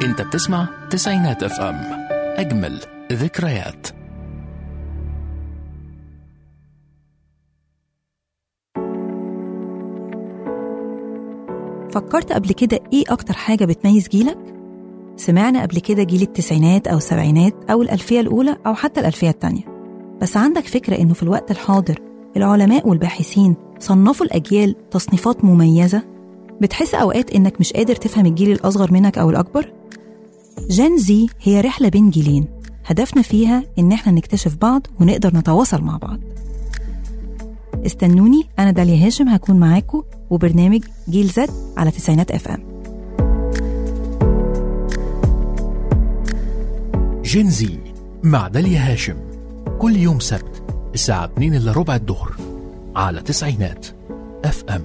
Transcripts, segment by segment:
انت بتسمع تسعينات اف ام اجمل ذكريات فكرت قبل كده إيه أكتر حاجة بتميز جيلك؟ سمعنا قبل كده جيل التسعينات أو السبعينات أو الألفية الأولى أو حتى الألفية التانية بس عندك فكرة إنه في الوقت الحاضر العلماء والباحثين صنفوا الأجيال تصنيفات مميزة؟ بتحس أوقات إنك مش قادر تفهم الجيل الأصغر منك أو الأكبر؟ جين زي هي رحلة بين جيلين هدفنا فيها إن إحنا نكتشف بعض ونقدر نتواصل مع بعض استنوني أنا داليا هاشم هكون معاكم وبرنامج جيل زد على تسعينات اف ام جينزي مع داليا هاشم كل يوم سبت الساعة 2 إلا ربع الظهر على تسعينات اف ام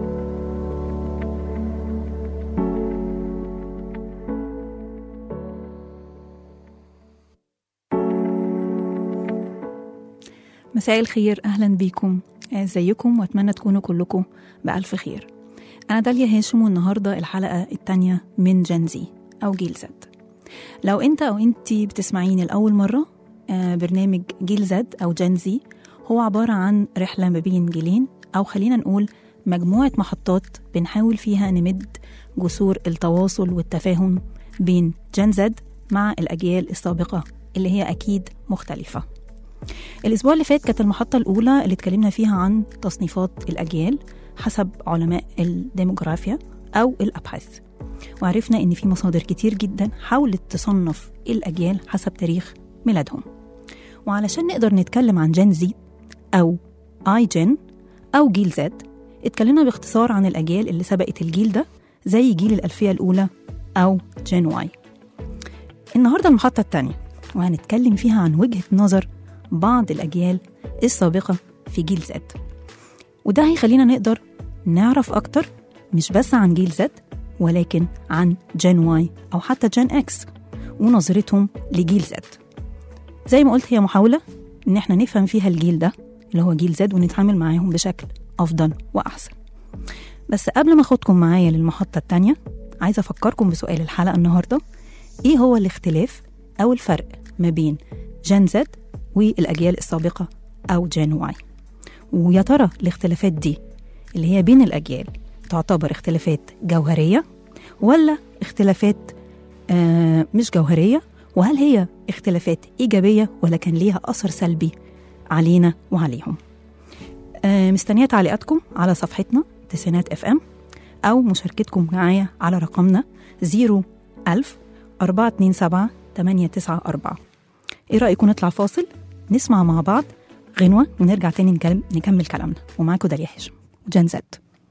مساء الخير اهلا بيكم ازيكم واتمنى تكونوا كلكم بالف خير انا داليا هاشم والنهارده الحلقه الثانيه من جنزي او جيل زد لو انت او انتي بتسمعيني لاول مره آه، برنامج جيل زد او جنزي هو عباره عن رحله ما بين جيلين او خلينا نقول مجموعه محطات بنحاول فيها نمد جسور التواصل والتفاهم بين جن زد مع الاجيال السابقه اللي هي اكيد مختلفه الأسبوع اللي فات كانت المحطة الأولى اللي اتكلمنا فيها عن تصنيفات الأجيال حسب علماء الديموغرافيا أو الأبحاث وعرفنا إن في مصادر كتير جدا حاولت تصنف الأجيال حسب تاريخ ميلادهم وعلشان نقدر نتكلم عن جين زي أو آي جين أو جيل زد اتكلمنا باختصار عن الأجيال اللي سبقت الجيل ده زي جيل الألفية الأولى أو جين واي النهاردة المحطة الثانية وهنتكلم فيها عن وجهة نظر بعض الأجيال السابقة في جيل زد وده هيخلينا نقدر نعرف أكتر مش بس عن جيل زد ولكن عن جين واي أو حتى جين إكس ونظرتهم لجيل زد زي ما قلت هي محاولة إن احنا نفهم فيها الجيل ده اللي هو جيل زد ونتعامل معاهم بشكل أفضل وأحسن بس قبل ما أخدكم معايا للمحطة التانية عايزة أفكركم بسؤال الحلقة النهاردة إيه هو الاختلاف أو الفرق ما بين جين زد والأجيال السابقة أو جين واي ويا ترى الاختلافات دي اللي هي بين الأجيال تعتبر اختلافات جوهرية ولا اختلافات آه مش جوهرية وهل هي اختلافات إيجابية ولا كان ليها أثر سلبي علينا وعليهم آه مستنية تعليقاتكم على صفحتنا تسعينات اف ام أو مشاركتكم معايا على رقمنا 01000 427 894 ايه رأيكم نطلع فاصل نسمع مع بعض غنوة ونرجع تاني نكلم نكمل كلامنا ومعاكم داليا هاشم وجان زد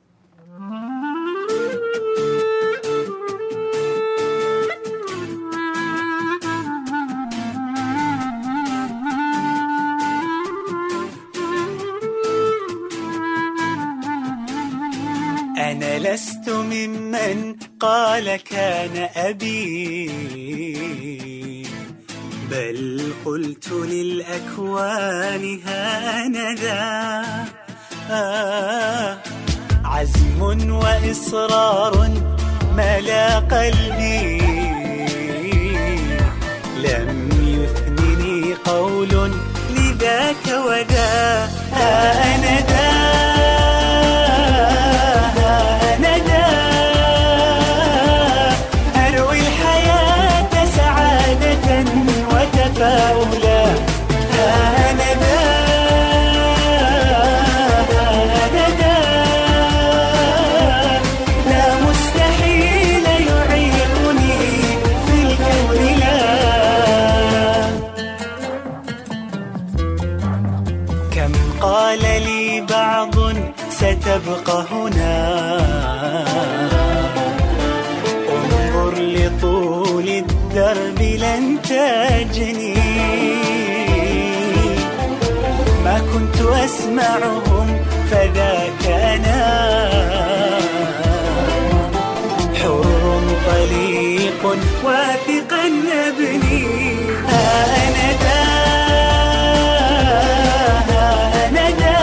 أنا لست ممن قال كان أبي بل قلت للأكوان هانذا آه عزم وإصرار ملا قلبي لم يثنني قول لذاك وذا ها أنا ذا ها أنا ذا أروي الحياة سعادة وتفاؤلا ها أنا ذا ها أنا ذا لا مستحيل يعيقني في الكون لا كم قال لي بعض ستبقى هنا انظر لطول الدرب لن تجني ما كنت أسمعهم فذاك أنا حر طليق واثقا أبني ها أنا ذا ها أنا ذا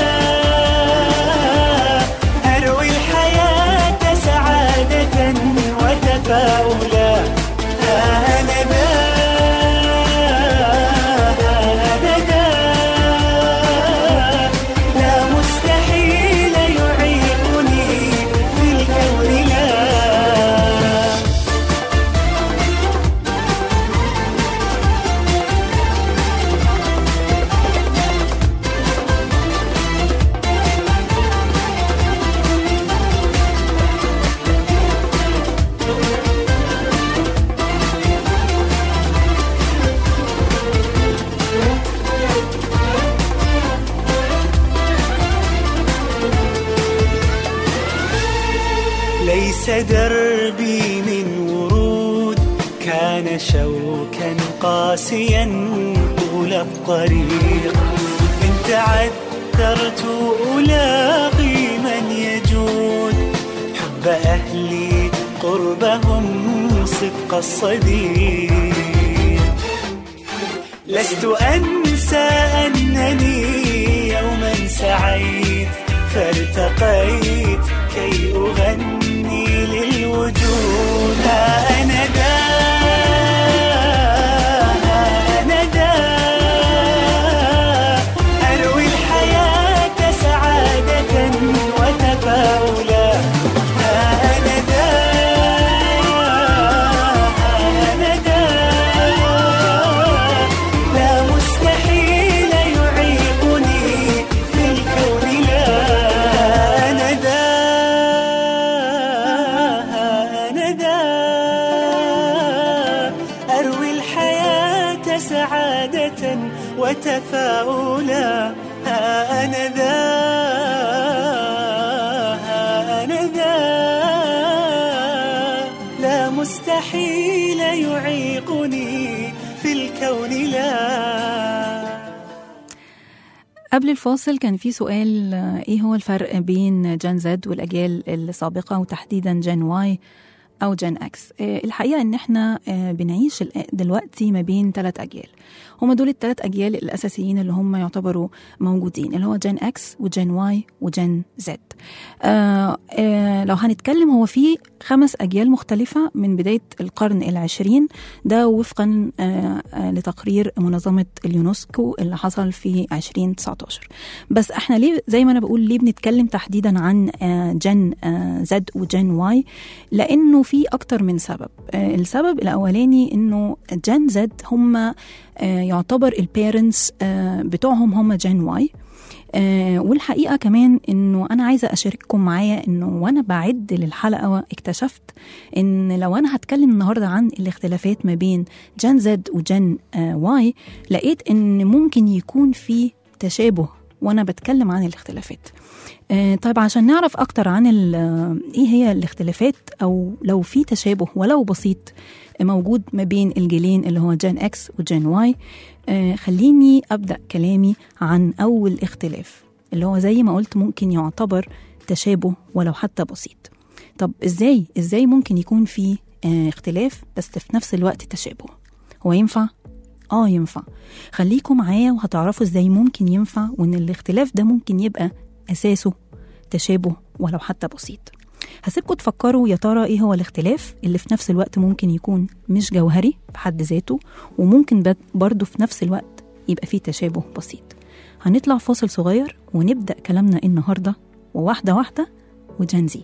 أروي الحياة سعادة وتفاؤلا ها ليس دربي من ورود كان شوكا قاسيا طول الطريق إن تعثرت ألاقي من يجود حب أهلي قربهم صدق الصديق لست أنسى أنني يوما سعيت فارتقيت كي أغني للوجود ها أنا ذا ها أنا ذا أروي الحياة سعادة وتفاؤلا ها أنا ذا ها أنا ذا لا مستحيل يعيقني في الكون لا أنا ذا أنا ذا أروي الحياة سعادة وتفاؤلا ها أنا ذا ها أنا ذا لا مستحيل يعيقني في الكون لا قبل الفاصل كان في سؤال آه، ايه هو الفرق بين جين زد والاجيال السابقه وتحديدا جين واي او جين اكس آه، الحقيقه ان احنا آه، بنعيش الآ- دلوقتي ما بين ثلاث اجيال هما دول الثلاث اجيال الاساسيين اللي هم يعتبروا موجودين اللي هو جين اكس وجين واي وجين زد آه آه لو هنتكلم هو في خمس اجيال مختلفه من بدايه القرن العشرين ده وفقا آه آه لتقرير منظمه اليونسكو اللي حصل في 2019 بس احنا ليه زي ما انا بقول ليه بنتكلم تحديدا عن آه جن آه زد وجن واي لانه في اكتر من سبب آه السبب الاولاني انه جن زد هم آه يعتبر البيرنتس آه بتوعهم هم جن واي آه والحقيقه كمان انه انا عايزه اشارككم معايا انه وانا بعد للحلقه اكتشفت ان لو انا هتكلم النهارده عن الاختلافات ما بين جن زد وجن آه واي لقيت ان ممكن يكون في تشابه وانا بتكلم عن الاختلافات آه، طيب عشان نعرف اكتر عن ال- آه، ايه هي الاختلافات او لو في تشابه ولو بسيط موجود ما بين الجيلين اللي هو جين اكس وجين واي آه، خليني ابدا كلامي عن اول اختلاف اللي هو زي ما قلت ممكن يعتبر تشابه ولو حتى بسيط طب ازاي ازاي ممكن يكون في آه، اختلاف بس في نفس الوقت تشابه هو ينفع اه ينفع خليكم معايا وهتعرفوا ازاي ممكن ينفع وان الاختلاف ده ممكن يبقى اساسه تشابه ولو حتى بسيط هسيبكم تفكروا يا ترى ايه هو الاختلاف اللي في نفس الوقت ممكن يكون مش جوهري بحد ذاته وممكن بد- برضه في نفس الوقت يبقى فيه تشابه بسيط هنطلع فاصل صغير ونبدأ كلامنا النهاردة وواحدة واحدة وجنزي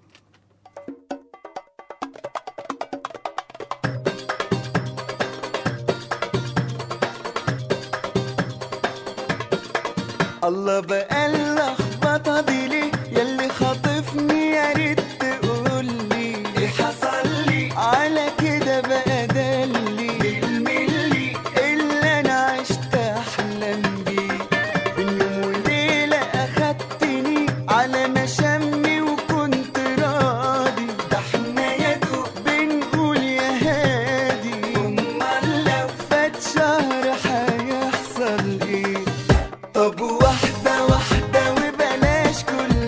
الله بقى اللخبطه دي ليه ياللي خاطفني يا ريت تقولي ايه حصل لي على كده بقى دلي بالملي اللي انا عشت احلم بيه بين يوم وليله اخدتني على مشامي وكنت راضي ده احنا يا دوب بنقول يا هادي امال لو فات شهر هيحصل ايه طب واحدة واحدة وبلاش كل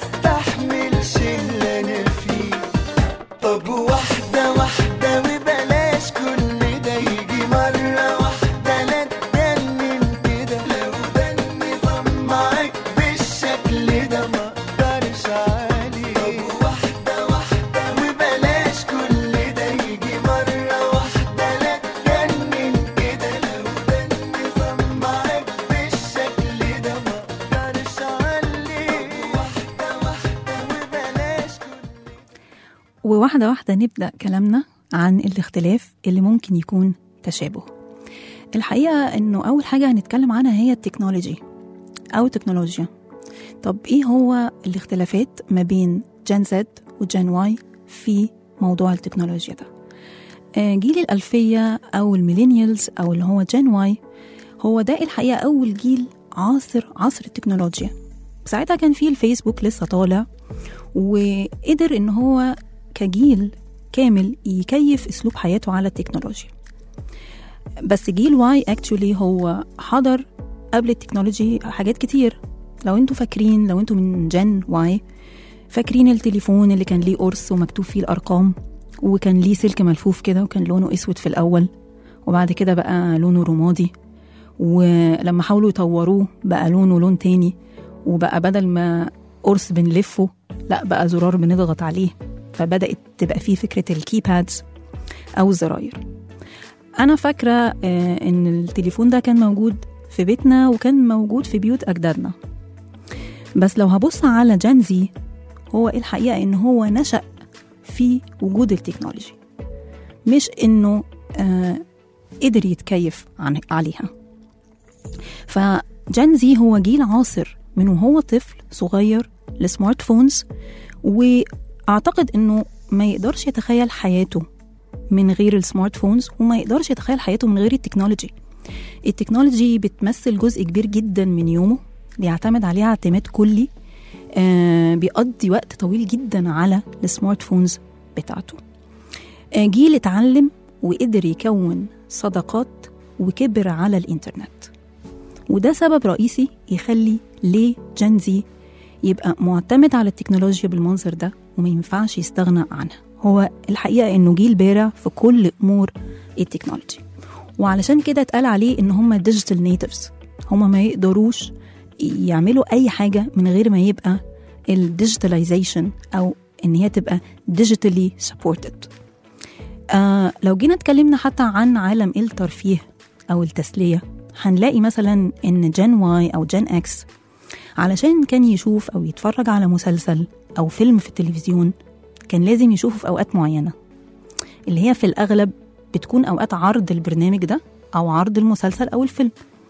استحملش اللي انا فيه طب واحدة واحدة وبلاش كل ده يجي مرة واحدة لا تجنن كده لو ده النظام معاك بالشكل ده ما اقدرش عليه طب واحدة واحدة وبلاش كل ده يجي مرة واحدة لا تجنن كده لو ده النظام معاك بالشكل ده ما اقدرش عليه واحدة واحدة وبلاش كل وواحدة واحدة نبدأ كلامنا عن الاختلاف اللي ممكن يكون تشابه الحقيقة انه اول حاجة هنتكلم عنها هي التكنولوجي او التكنولوجيا طب ايه هو الاختلافات ما بين جين زد وجين واي في موضوع التكنولوجيا ده آه، جيل الألفية أو الميلينيالز أو اللي هو جين واي هو ده الحقيقة أول جيل عاصر عصر التكنولوجيا ساعتها كان في الفيسبوك لسه طالع وقدر ان هو كجيل كامل يكيف اسلوب حياته على التكنولوجيا بس جيل واي اكشولي هو حضر قبل التكنولوجي حاجات كتير لو انتوا فاكرين لو انتوا من جن واي فاكرين التليفون اللي كان ليه قرص ومكتوب فيه الارقام وكان ليه سلك ملفوف كده وكان لونه اسود في الاول وبعد كده بقى لونه رمادي ولما حاولوا يطوروه بقى لونه لون تاني وبقى بدل ما قرص بنلفه لا بقى زرار بنضغط عليه فبدأت تبقى فيه فكرة الكيبادز أو الزراير أنا فاكرة آه، إن التليفون ده كان موجود في بيتنا وكان موجود في بيوت أجدادنا بس لو هبص على جانزي هو الحقيقة إن هو نشأ في وجود التكنولوجي مش إنه آه قدر يتكيف عن عليها فجانزي هو جيل عاصر من وهو طفل صغير لسمارت فونز واعتقد انه ما يقدرش يتخيل حياته من غير السمارت فونز وما يقدرش يتخيل حياته من غير التكنولوجي التكنولوجي بتمثل جزء كبير جدا من يومه بيعتمد عليها اعتماد كلي آه بيقضي وقت طويل جدا على السمارت فونز بتاعته آه جيل اتعلم وقدر يكون صداقات وكبر على الانترنت وده سبب رئيسي يخلي ليه جنزي يبقى معتمد على التكنولوجيا بالمنظر ده وما ينفعش يستغنى عنها هو الحقيقة إنه جيل بارع في كل أمور التكنولوجي وعلشان كده اتقال عليه إن هم ديجيتال نيتيفز هم ما يقدروش يعملوا أي حاجة من غير ما يبقى الديجيتاليزيشن أو إن هي تبقى ديجيتالي سبورتد آه لو جينا اتكلمنا حتى عن عالم الترفيه أو التسلية هنلاقي مثلا إن جين واي أو جين إكس علشان كان يشوف أو يتفرج على مسلسل أو فيلم في التلفزيون كان لازم يشوفه في أوقات معينة اللي هي في الأغلب بتكون أوقات عرض البرنامج ده أو عرض المسلسل أو الفيلم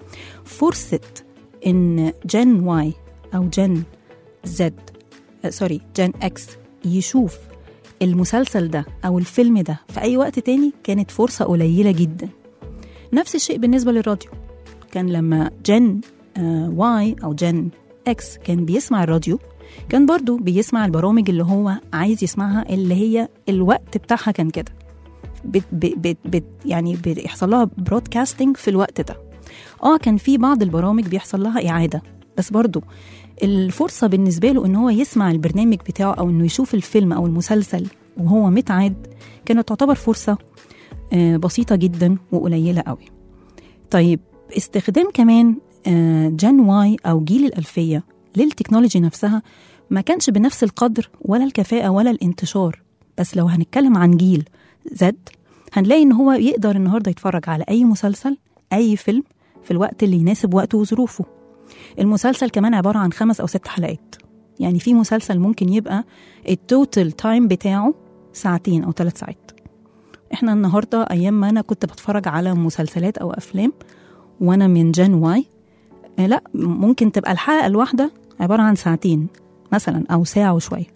فرصة إن جن واي أو جن زد آه، سوري جن اكس يشوف المسلسل ده أو الفيلم ده في أي وقت تاني كانت فرصة قليلة جدا نفس الشيء بالنسبة للراديو كان لما جن آه واي أو جن اكس كان بيسمع الراديو كان برضو بيسمع البرامج اللي هو عايز يسمعها اللي هي الوقت بتاعها كان كده بت بت بت يعني بيحصل لها برودكاستنج في الوقت ده اه كان في بعض البرامج بيحصل لها إعادة بس برضو الفرصة بالنسبة له إن هو يسمع البرنامج بتاعه أو إنه يشوف الفيلم أو المسلسل وهو متعاد كانت تعتبر فرصة آه، بسيطة جدا وقليلة قوي طيب استخدام كمان آه، جن واي أو جيل الألفية للتكنولوجي نفسها ما كانش بنفس القدر ولا الكفاءة ولا الانتشار بس لو هنتكلم عن جيل زد هنلاقي إن هو يقدر النهاردة يتفرج على أي مسلسل أي فيلم في الوقت اللي يناسب وقته وظروفه المسلسل كمان عبارة عن خمس أو ست حلقات يعني في مسلسل ممكن يبقى التوتال تايم بتاعه ساعتين أو ثلاث ساعات احنا النهاردة أيام ما أنا كنت بتفرج على مسلسلات أو أفلام وأنا من جن واي آه، لا ممكن تبقى الحلقة الواحدة عبارة عن ساعتين مثلا أو ساعة وشوية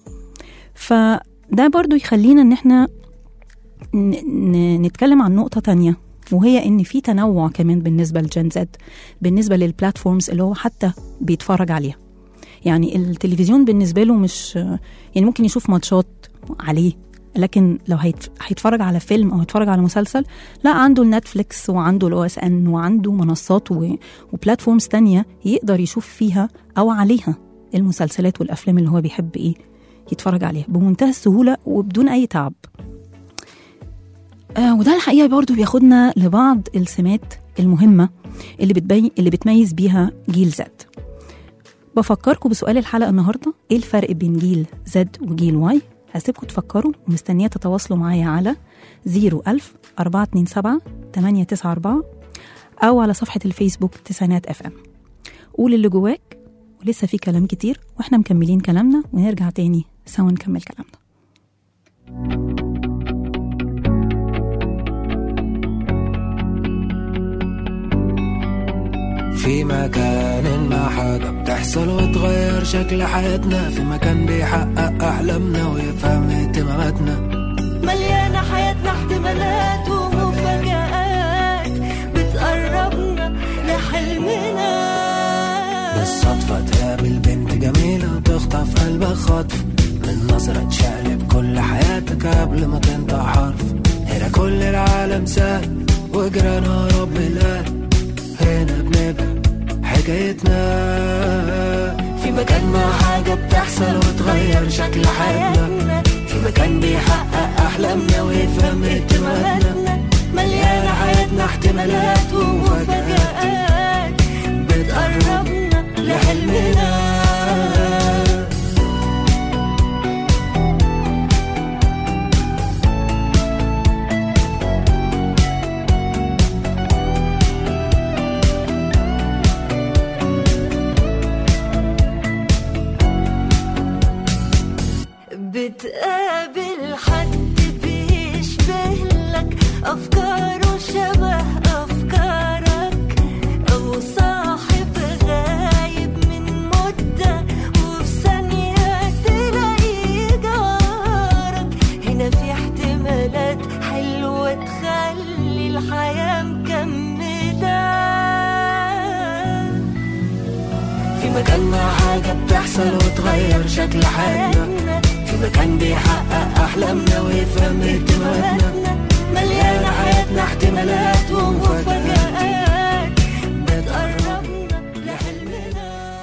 فده برضو يخلينا إن احنا ن- ن- نتكلم عن نقطة تانية وهي إن في تنوع كمان بالنسبة لجن زد بالنسبة للبلاتفورمز اللي هو حتى بيتفرج عليها يعني التلفزيون بالنسبة له مش يعني ممكن يشوف ماتشات عليه لكن لو هيت- هيتفرج على فيلم او هيتفرج على مسلسل لا عنده النتفليكس وعنده الاو اس ان وعنده منصات و- وبلاتفورمز تانية يقدر يشوف فيها او عليها المسلسلات والافلام اللي هو بيحب ايه يتفرج عليها بمنتهى السهوله وبدون اي تعب آه وده الحقيقه برضه بياخدنا لبعض السمات المهمه اللي بتبين اللي بتميز بيها جيل زد بفكركم بسؤال الحلقه النهارده ايه الفرق بين جيل زد وجيل واي هسيبكم تفكروا ومستنيه تتواصلوا معايا على 01000 427 894 او على صفحه الفيسبوك تسعينات اف ام قول اللي جواك ولسه في كلام كتير واحنا مكملين كلامنا ونرجع تاني سوا نكمل كلامنا في مكان ما حاجة بتحصل وتغير شكل حياتنا في مكان بيحقق أحلامنا ويفهم اهتماماتنا مليانة حياتنا احتمالات ومفاجآت بتقربنا لحلمنا بالصدفة تقابل بنت جميلة وتخطف قلبك خطف من نظرة تشقلب كل حياتك قبل ما تنطق حرف هنا كل العالم سهل وجرانا رب القلب هنا بنبقى حكايتنا في مكان ما حاجة بتحصل وتغير شكل حياتنا في مكان بيحقق أحلامنا ويفهم اهتماماتنا مليانة حياتنا احتمالات ومفاجآت بتقربنا لحلمنا بتقابل حد بيشبه لك أفكاره شبه أفكارك أو صاحب غايب من مدة وفي ثانية تلاقيه جارك هنا في احتمالات حلوة تخلي الحياة مكملة في مكان ما حاجة بتحصل وتغير شكل حياتنا في مكان بيحقق أحلامنا ويفهم اهتماماتنا مليانة حياتنا احتمالات ومفاجآت بتقربنا لحلمنا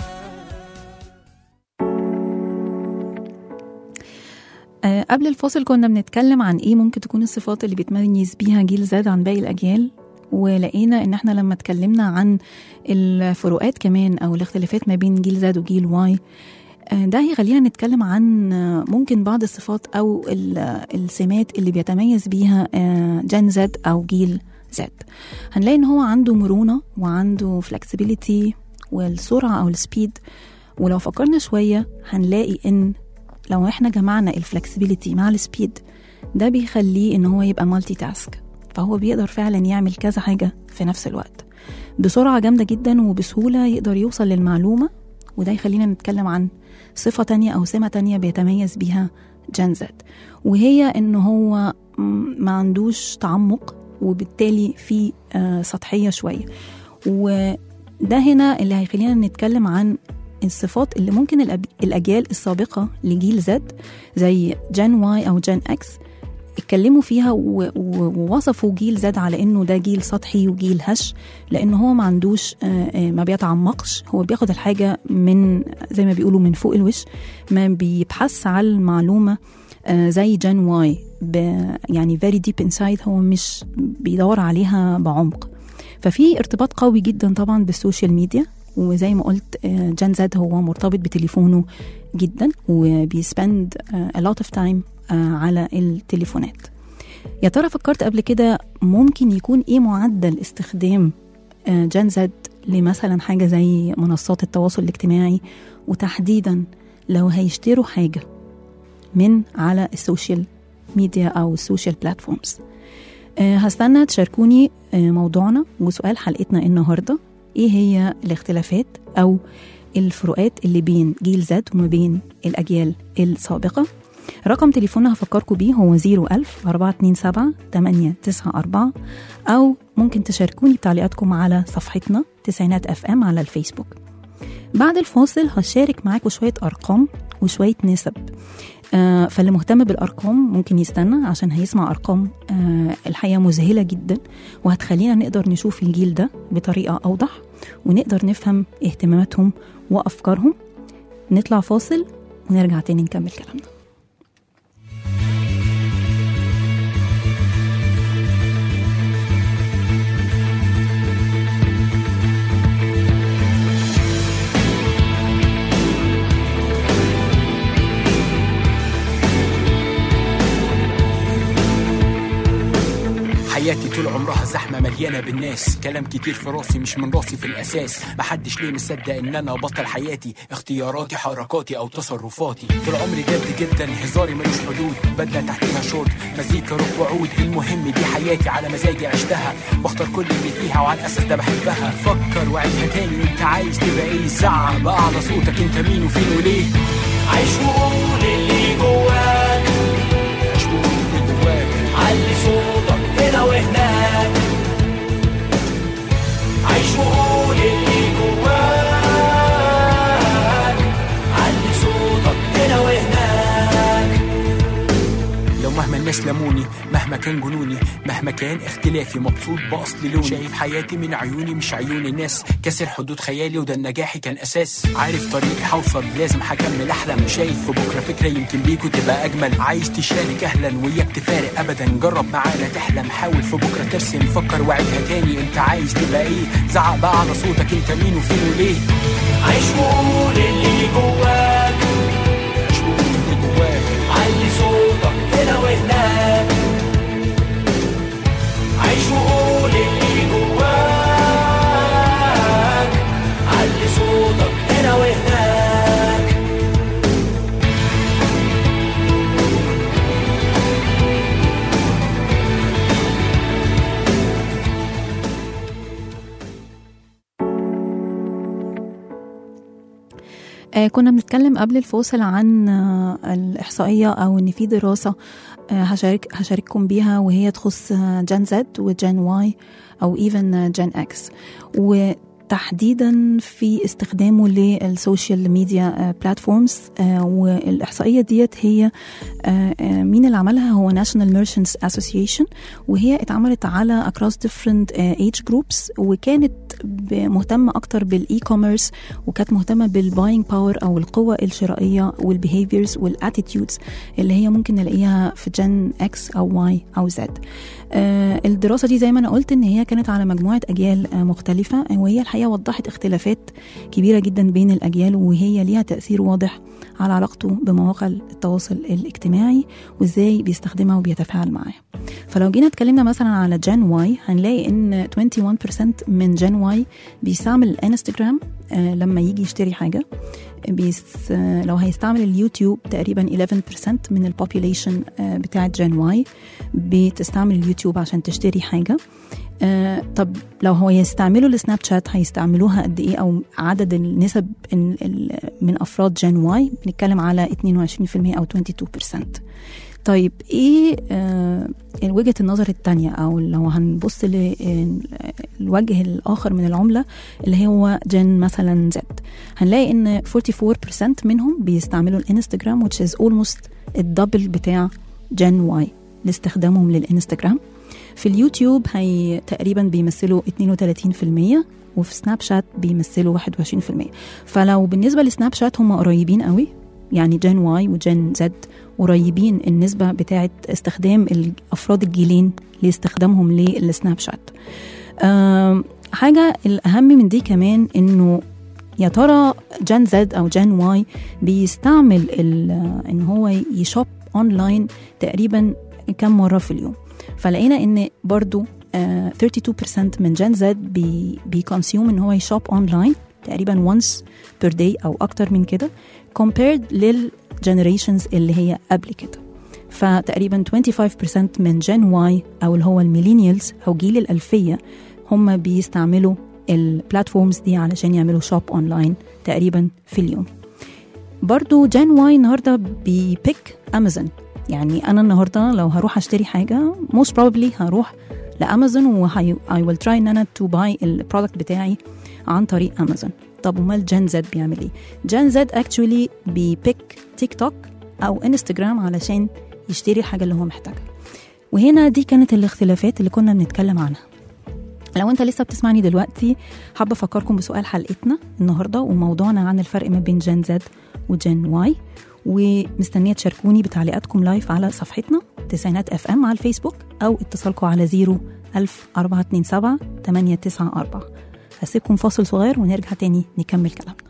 آه، قبل الفاصل كنا بنتكلم عن ايه ممكن تكون الصفات اللي بتميز بيها جيل زاد عن باقي الاجيال ولقينا ان احنا لما اتكلمنا عن الفروقات كمان او الاختلافات ما بين جيل زاد وجيل واي آه، ده هيخلينا نتكلم عن آه، ممكن بعض الصفات او ال- السمات اللي بيتميز بيها آه، جين زد او جيل زد هنلاقي ان هو عنده مرونه وعنده فلكسبيليتي والسرعه او السبيد ولو فكرنا شويه هنلاقي ان لو احنا جمعنا الفلكسبيليتي مع السبيد ده بيخليه ان هو يبقى مالتي تاسك فهو بيقدر فعلا يعمل كذا حاجه في نفس الوقت بسرعه جامده جدا وبسهوله يقدر يوصل للمعلومه وده يخلينا نتكلم عن صفه تانية او سمه تانية بيتميز بيها جين زد وهي ان هو م- ما عندوش تعمق وبالتالي في آه، سطحيه شويه وده هنا اللي هيخلينا نتكلم عن الصفات اللي ممكن الأب- الأجيال السابقة لجيل زد زي جين واي أو جين إكس اتكلموا فيها و- و- ووصفوا جيل زد على انه ده جيل سطحي وجيل هش لان هو ما عندوش آه، آه، ما بيتعمقش هو بياخد الحاجه من زي ما بيقولوا من فوق الوش ما بيبحث على المعلومه آه، زي جين واي ب- يعني very deep inside هو مش بيدور عليها بعمق ففي ارتباط قوي جدا طبعا بالسوشيال ميديا وزي ما قلت آه، جين زد هو مرتبط بتليفونه جدا وبيسبند a lot of time آه، على التليفونات يا ترى فكرت قبل كده ممكن يكون ايه معدل استخدام آه، جين زد لمثلا حاجة زي منصات التواصل الاجتماعي وتحديدا لو هيشتروا حاجة من على السوشيال ميديا أو السوشيال بلاتفورمز آه، هستنى تشاركوني آه، موضوعنا وسؤال حلقتنا النهاردة ايه هي الاختلافات أو الفروقات اللي بين جيل زد وما بين الأجيال السابقة رقم تليفوننا هفكركم بيه هو 01000 427 894 أو ممكن تشاركوني بتعليقاتكم على صفحتنا تسعينات اف ام على الفيسبوك بعد الفاصل هشارك معاكم شوية أرقام وشوية نسب آه فاللي مهتم بالأرقام ممكن يستنى عشان هيسمع أرقام آه الحقيقة مذهلة جدا وهتخلينا نقدر نشوف الجيل ده بطريقة أوضح ونقدر نفهم اهتماماتهم وأفكارهم نطلع فاصل ونرجع تاني نكمل كلامنا حياتي طول عمرها زحمة مليانة بالناس كلام كتير في راسي مش من راسي في الأساس محدش ليه مصدق إن أنا بطل حياتي اختياراتي حركاتي أو تصرفاتي طول عمري جد جدا هزاري ملوش حدود بدلة تحتها شورت مزيكا روك وعود المهم دي حياتي على مزاجي عشتها بختار كل اللي فيها وعلى الأساس ده بحبها فكر وعيشها تاني أنت عايز تبقى إيه زعق بقى على صوتك أنت مين وفين وليه عيش وقول اللي جواك عيش وقول اللي جواك علي صوتك هنا وهناك عيش وقول اللي جواك علي صوتك هنا وهناك لو مهما الناس لموني مهما كان جنوني مهما كان اختلافي مبسوط باصل لوني شايف حياتي من عيوني مش عيون الناس كسر حدود خيالي وده نجاحي كان اساس عارف طريقي هوصل لازم هكمل احلم شايف في بكره فكره يمكن بيكوا تبقى اجمل عايز تشارك اهلا وياك تفارق ابدا جرب معانا تحلم حاول في بكره ترسم فكر وعيدها تاني انت عايز تبقى ايه زعق بقى على صوتك انت مين وفين وليه عيش وقول اللي جواك عيش وقول اللي جواك علي صوتك هنا وهناك عيش وقول اللي جواك علي صوتك هنا وهناك آه كنا بنتكلم قبل الفاصل عن آه الإحصائية أو إن في دراسة آه هشارك هشارككم بيها وهي تخص آه جن زد وجن واي أو إيفن جن إكس وتحديدا في استخدامه للسوشيال ميديا بلاتفورمز والإحصائية ديت هي آه، آه، مين اللي عملها هو National Merchants Association وهي اتعملت على across different آه، age groups وكانت ب- مهتمة أكتر بالإي كوميرس وكانت مهتمة بالباينج باور أو القوة الشرائية والبيهيفيرز والاتيتيودز اللي هي ممكن نلاقيها في جن اكس أو واي أو زد آه، الدراسة دي زي ما أنا قلت إن هي كانت على مجموعة أجيال آه، مختلفة وهي الحقيقة وضحت اختلافات كبيرة جدا بين الأجيال وهي ليها تأثير واضح على علاقته بمواقع التواصل الاجتماعي وازاي بيستخدمها وبيتفاعل معاها فلو جينا اتكلمنا مثلا على جن واي هنلاقي ان 21% من جن واي بيستعمل الانستجرام آه، لما يجي يشتري حاجه بيس آه، لو هيستعمل اليوتيوب تقريبا 11% من البوبوليشن بتاعه جن واي بتستعمل اليوتيوب عشان تشتري حاجه آه، طب لو هو يستعملوا السناب شات هيستعملوها قد ايه او عدد النسب ال- ال- من افراد جن واي بنتكلم على 22% او 22% طيب ايه آه وجهه النظر الثانيه او لو هنبص للوجه الاخر من العمله اللي هو جن مثلا زد هنلاقي ان 44% منهم بيستعملوا الانستجرام which is almost الدبل بتاع جن واي لاستخدامهم للانستجرام في اليوتيوب هي تقريبا بيمثلوا 32% وفي سناب شات بيمثلوا 21% فلو بالنسبة لسناب شات هم قريبين قوي يعني جن واي وجن زد قريبين النسبة بتاعة استخدام أفراد الجيلين لاستخدامهم للسناب شات آم، حاجة الأهم من دي كمان إنه يا ترى جن زد أو جن واي بيستعمل ال- إن هو يشوب أونلاين تقريبا كم مرة في اليوم فلقينا ان برضو آه، 32% من جن زد بي بيكونسيوم ان هو يشوب اونلاين تقريبا once per day او اكتر من كده compared للجنريشنز اللي هي قبل كده فتقريبا 25% من جن واي او اللي هو الميلينيالز او جيل الالفيه هم بيستعملوا البلاتفورمز دي علشان يعملوا شوب اونلاين تقريبا في اليوم برضو جن واي النهارده بيبيك امازون يعني انا النهارده لو هروح اشتري حاجه most probably هروح لامازون و I will try ان انا to buy البرودكت بتاعي عن طريق امازون طب امال جن زد بيعمل ايه جن زد actually بيبيك تيك توك او انستجرام علشان يشتري الحاجه اللي هو محتاجها وهنا دي كانت الاختلافات اللي كنا بنتكلم عنها لو انت لسه بتسمعني دلوقتي حابه افكركم بسؤال حلقتنا النهارده وموضوعنا عن الفرق ما بين جين زد وجين واي ومستنيه تشاركوني بتعليقاتكم لايف على صفحتنا تسعينات اف ام على الفيسبوك او اتصالكم على 0 1000 427 894 هسيبكم فاصل صغير ونرجع تاني نكمل كلامنا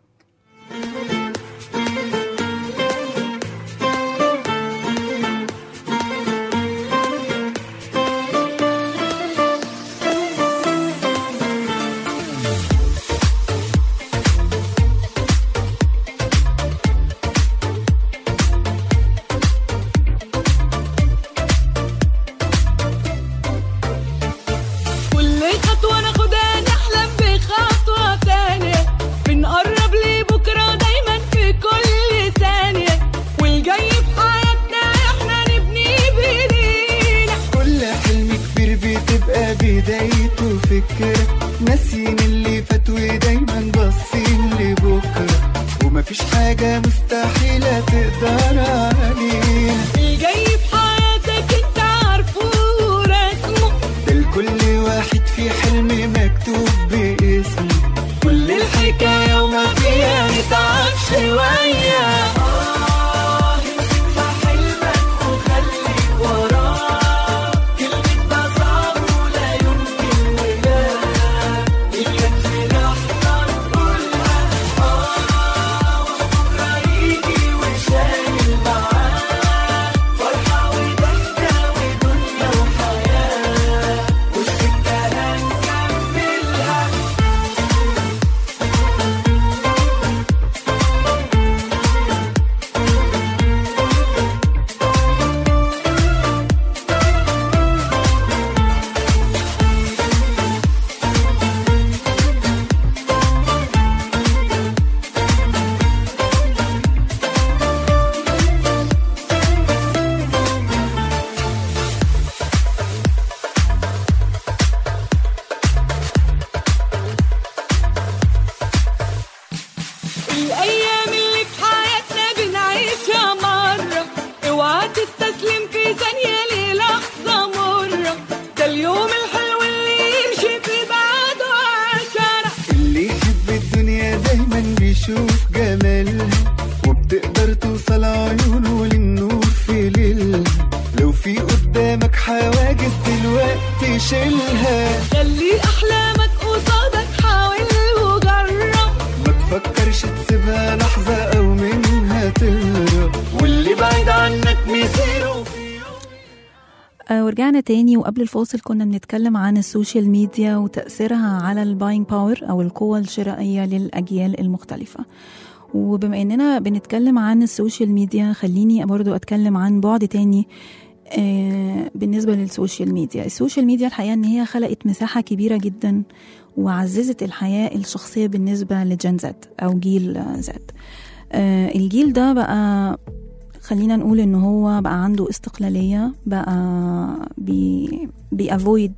كل خطوة ناخدها نحلم بخطوة تانية بنقرب لبكرة دايما في كل ثانية والجاي في حياتنا احنا نبني بايدينا كل حلم كبير بتبقى بدايته فكرة ناسيين اللي فات ودايما باصين لبكرة ومفيش حاجة مستحيلة تقدر علينا الجاي في حياتك انت عارفه ورسمه ده لكل واحد في حلم مكتوب باسمه كل الحكاية وما فيها نتعب شوية آه امسك في حلمك وخليك وراه كلمة ده صعب ولا يمكن ولا إياك في لحظة نقولها آه وبكرة يجي وشايل معاه فرحة وضحكة ودنيا وحياة والسكة هنكملها الأيام اللي في حياتنا بنعيشها مرة اوعى تستسلم في ثانية للحظة مرة ده اليوم الحلو اللي يمشي في بعده عشرة اللي يحب الدنيا دايما بيشوف جمالها وبتقدر توصل عيونه للنور في ليلها لو في قدامك حواجز دلوقتي شيلها خلي أحلامك قصادك حاول وجرب ما تفكرش تسيبها لحظة أو منها تهرب واللي بعيد عنك مصيره آه، ورجعنا تاني وقبل الفاصل كنا بنتكلم عن السوشيال ميديا وتأثيرها على الباينج باور أو القوة الشرائية للأجيال المختلفة وبما إننا بنتكلم عن السوشيال ميديا خليني برضو أتكلم عن بعد تاني آه، بالنسبة للسوشيال ميديا السوشيال ميديا الحقيقة إن هي خلقت مساحة كبيرة جدا وعززت الحياة الشخصية بالنسبة لجين زد أو جيل زد آه، الجيل ده بقى خلينا نقول ان هو بقى عنده استقلالية بقى بي بيأفويد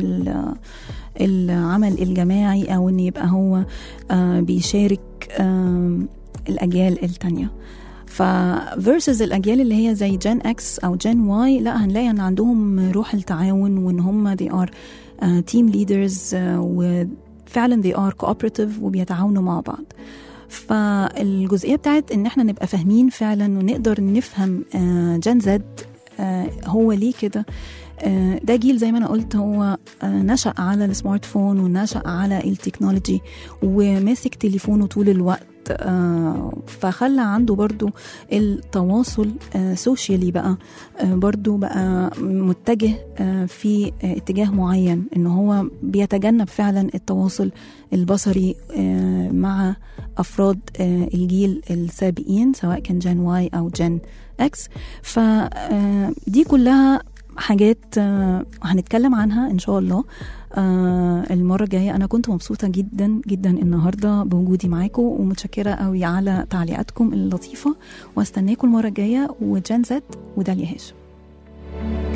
العمل الجماعي او ان يبقى هو آه، بيشارك آم، الاجيال التانية ف versus الاجيال اللي هي زي جين اكس او جين واي لا هنلاقي ان عندهم روح التعاون وان هم they are uh, team leaders uh, وفعلا they are cooperative وبيتعاونوا مع بعض فالجزئيه بتاعت ان احنا نبقى فاهمين فعلا ونقدر نفهم آه، جين زد آه، هو ليه كده آه، ده جيل زي ما انا قلت هو آه، نشأ على السمارت فون ونشأ على التكنولوجي وماسك تليفونه طول الوقت آه، فخلى عنده برضو التواصل سوشيالي بقى آه، برضو بقى متجه آه، في آه، اتجاه معين ان هو بيتجنب فعلا التواصل البصري آه، مع افراد آه، الجيل السابقين سواء كان جين واي او جين اكس فدي كلها حاجات آه، هنتكلم عنها ان شاء الله آه، المرة الجاية أنا كنت مبسوطة جدا جدا النهاردة بوجودي معاكم ومتشكرة قوي على تعليقاتكم اللطيفة واستناكم المرة الجاية وجان زد وداليا هاشم